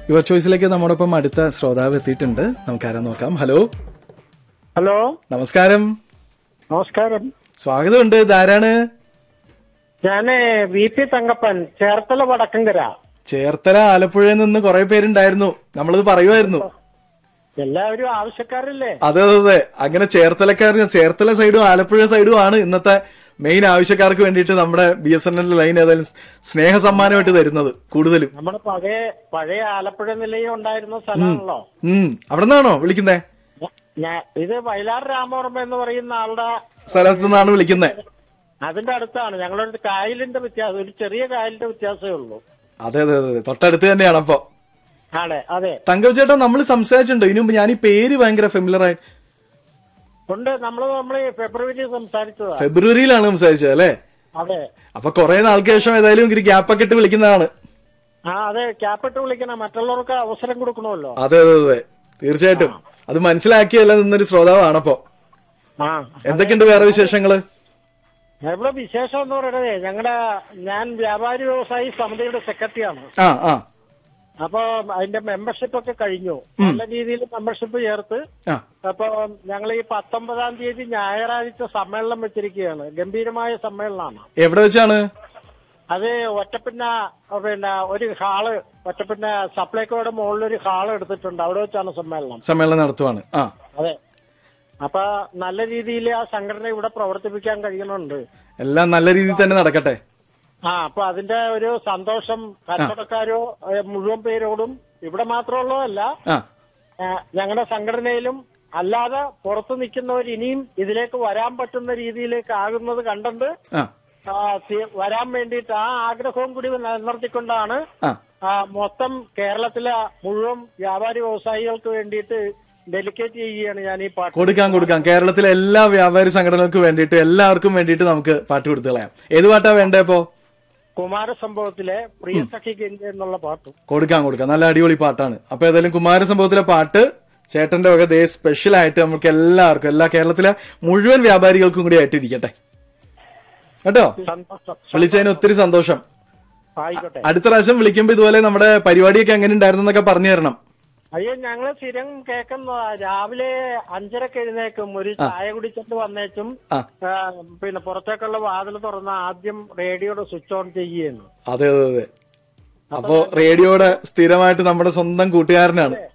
your ചോയ്സിലേക്ക് നമ്മോടൊപ്പം അടുത്ത ശ്രോതാവ് എത്തിയിട്ടുണ്ട് നമുക്കാരാ നോക്കാം ഹലോ ഹലോ നമസ്കാരം നമസ്കാരം സ്വാഗതമുണ്ട് ഇതാരാണ് ഞാന് വി പി തങ്കപ്പൻ ചേർത്തല വടക്കങ്കര ചേർത്തല ആലപ്പുഴയിൽ നിന്ന് കുറെ പേരുണ്ടായിരുന്നു നമ്മളിത് പറയുമായിരുന്നു എല്ലാവരും ആവശ്യക്കാരല്ലേ അതെ അതെ അതെ അങ്ങനെ ചേർത്തലക്കാർ ചേർത്തല സൈഡും ആലപ്പുഴ സൈഡും ആണ് ഇന്നത്തെ മെയിൻ ആവശ്യക്കാർക്ക് വേണ്ടിയിട്ട് നമ്മുടെ B S N L line ഏതായാലും സ്നേഹ സമ്മാനമായിട്ട് തരുന്നത് കൂടുതലും നമ്മുടെ പഴയ പഴയ ആലപ്പുഴ നിലയം ഉണ്ടായിരുന്ന സ്ഥലമാണല്ലോ ഉം അവിടെ നിന്നാണോ വിളിക്കുന്നേ ഞാൻ ഇത് വയലാർ രാമവർമ്മ എന്ന് പറയുന്ന ആളുടെ സ്ഥലത്തു നിന്നാണ് വിളിക്കുന്നത് അതിന്റെ അടുത്താണ് ഞങ്ങളൊരു കായലിന്റെ വ്യത്യാസം ഒരു ചെറിയ കായലിന്റെ വ്യത്യാസമേ ഉള്ളൂ അതെ അതെ അതെ തൊട്ടടുത്ത് തന്നെയാണ് അപ്പൊ അതെ അതെ തങ്കവ് ചേട്ടാ നമ്മൾ സംസാരിച്ചിട്ടുണ്ടോ ഇതിനു മുമ്പ് ഞാൻ ഈ പേര് ഭയങ്കര ഫെമിലർ ആയി ഉണ്ട് നമ്മള് നമ്മള് ഫെബ്രുവരി സംസാരിച്ചതാ ഫെബ്രുവരിയിലാണ് സംസാരിച്ചത് അല്ലേ അതെ അപ്പൊ കുറെ നാൾക്ക് ശേഷം ഏതായാലും ഒരു ഗ്യാപ്പൊക്കെ ഇട്ട് വിളിക്കുന്നതാണ് ആ അതെ ക്യാപിട്ട് വിളിക്കണം മറ്റുള്ളവർക്ക് അവസരം കൊടുക്കണമല്ലോ അതെ അതെ അതെ തീർച്ചയായിട്ടും അത് മനസ്സിലാക്കിയല്ല നിന്നൊരു ശ്രോതാവാണപ്പോ ആ എന്തൊക്കെയുണ്ട് വേറെ വിശേഷങ്ങള് ഇവിടെ വിശേഷം എന്ന് പറയുന്നത് ഞങ്ങളുടെ ഞാൻ വ്യാപാരി വ്യവസായി സമിതിയുടെ സെക്രട്ടറിയാണ് ആ ആ അപ്പൊ അതിന്റെ മെമ്പർഷിപ്പ് ഒക്കെ കഴിഞ്ഞു നല്ല രീതിയിൽ മെമ്പർഷിപ്പ് ചേർത്ത് ആ അപ്പൊ ഞങ്ങൾ ഈ പത്തൊമ്പതാം തീയതി ഞായറാഴ്ച സമ്മേളനം വെച്ചിരിക്കുകയാണ് ഗംഭീരമായ സമ്മേളനമാണ് എവിടെ വെച്ചാണ് അത് ഒറ്റപ്പിന്ന പിന്നെ ഒരു ഹാള് ഒറ്റപ്പിന്ന സപ്ലൈക്കോയുടെ മുകളിൽ ഒരു ഹാള് എടുത്തിട്ടുണ്ട് അവിടെ വെച്ചാണ് സമ്മേളനം സമ്മേളനം നടത്തുവാണ് ആ അതെ അപ്പൊ നല്ല രീതിയിൽ ആ സംഘടന ഇവിടെ പ്രവർത്തിപ്പിക്കാൻ കഴിയുന്നുണ്ട് എല്ലാം നല്ല രീതിയിൽ തന്നെ നടക്കട്ടെ ആ അപ്പൊ അതിന്റെ ഒരു സന്തോഷം കച്ചവടക്കാരോ ഏ, മുഴുവൻ പേരോടും ഇവിടെ മാത്രമുള്ളതല്ല ആ ഞങ്ങളുടെ സംഘടനയിലും അല്ലാതെ പുറത്ത് നിൽക്കുന്നവർ ഇനിയും ഇതിലേക്ക് വരാൻ പറ്റുന്ന രീതിയിലേക്ക് ആകുന്നത് കണ്ടുകൊണ്ട് ആ ആ, തി- വരാൻ വേണ്ടിയിട്ട് ആ ആഗ്രഹവും കൂടി നിലനിർത്തിക്കൊണ്ടാണ് ആ ആ, മൊത്തം കേരളത്തിലെ മുഴുവൻ വ്യാപാരി വ്യവസായികൾക്ക് വേണ്ടിയിട്ട് ഡെലിക്കേറ്റ് ചെയ്യുകയാണ് ഞാൻ ഈ പാട്ട് കൊടുക്കാം കൊടുക്കാം കേരളത്തിലെ എല്ലാ വ്യാപാരി സംഘടനകൾക്കും വേണ്ടിയിട്ട് എല്ലാവർക്കും വേണ്ടിയിട്ട് നമുക്ക് പാട്ട് കൊടുത്തു കളയാം ഏത് പാട്ടാ വേണ്ടേ ഇപ്പോ കുമാരസംഭവത്തിലെ പ്രിയ സഖി ഗംഗ എന്നുള്ള പാട്ടും കൊടുക്കാം കൊടുക്കാം നല്ല അടിപൊളി പാട്ടാണ് അപ്പൊ ഏതായാലും കുമാരസംഭവത്തിലെ പാട്ട് ചേട്ടന്റെ വക ദേ സ്പെഷ്യൽ ആയിട്ട് നമുക്ക് എല്ലാവർക്കും എല്ലാ കേരളത്തിലെ മുഴുവൻ വ്യാപാരികൾക്കും കൂടി ആയിട്ട് ഇരിക്കട്ടെ കേട്ടോ സന്തോഷം വിളിച്ചതിന് ഒത്തിരി സന്തോഷം ആയിക്കോട്ടെ അടുത്ത പ്രാവശ്യം വിളിക്കുമ്പോ ഇതുപോലെ നമ്മുടെ പരിപാടിയൊക്കെ എങ്ങനെ ഉണ്ടായിരുന്നു എന്നൊക്കെ പറഞ്ഞു തരണം അയ്യോ ഞങ്ങള് സ്ഥിരം കേൾക്കുന്നതാ രാവിലെ അഞ്ചരക്ക് എഴുന്നേക്കും ഒരു ചായ കുടിച്ചിട്ട് വന്നേച്ചും ആ ആ, പിന്നെ പുറത്തേക്കുള്ള വാതിൽ തുറന്ന ആദ്യം റേഡിയോയുടെ സ്വിച്ച് ഓൺ ചെയ്യുകയാണ് അതെ അതെ അതെ അപ്പോ റേഡിയോയുടെ സ്ഥിരമായിട്ട് നമ്മുടെ സ്വന്തം കൂട്ടുകാരനാണ്